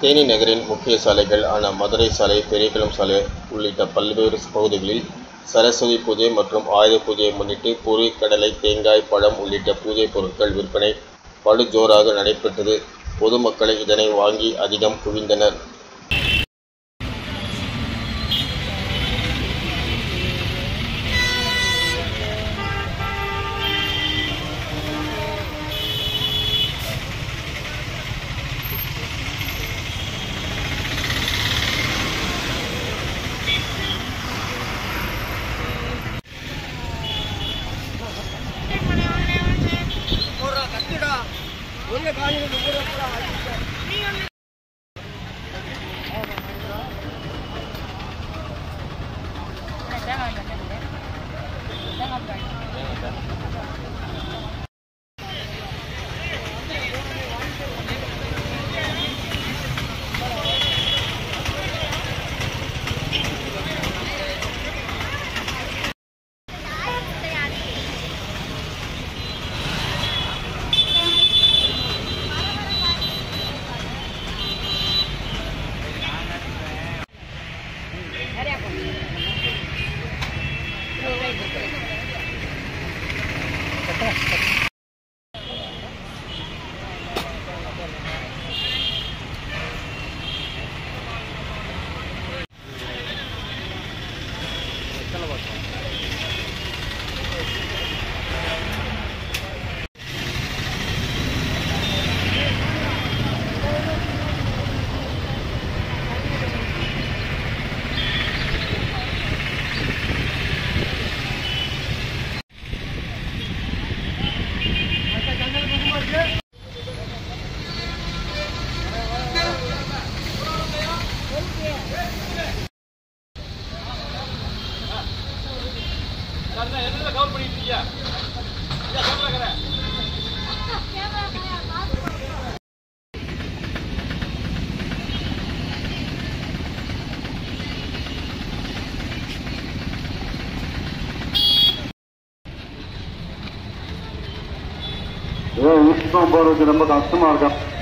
தேனி நகரின் முக்கிய சாலைகள் ஆன மதுரை சாலை பெரியகுளம் சாலை உள்ளிட்ட பல்வேறு பகுதிகளில் சரஸ்வதி பூஜை மற்றும் ஆயுத பூஜையை முன்னிட்டு பூரி கடலை தேங்காய் பழம் உள்ளிட்ட பூஜை பொருட்கள் விற்பனை படுஜோராக நடைபெற்றது பொதுமக்களை இதனை வாங்கி அதிகம் குவிந்தனர் ஏன் யூனிஃபார்ம் போடுறதுக்கு ரொம்ப கஷ்டமா இருக்கும்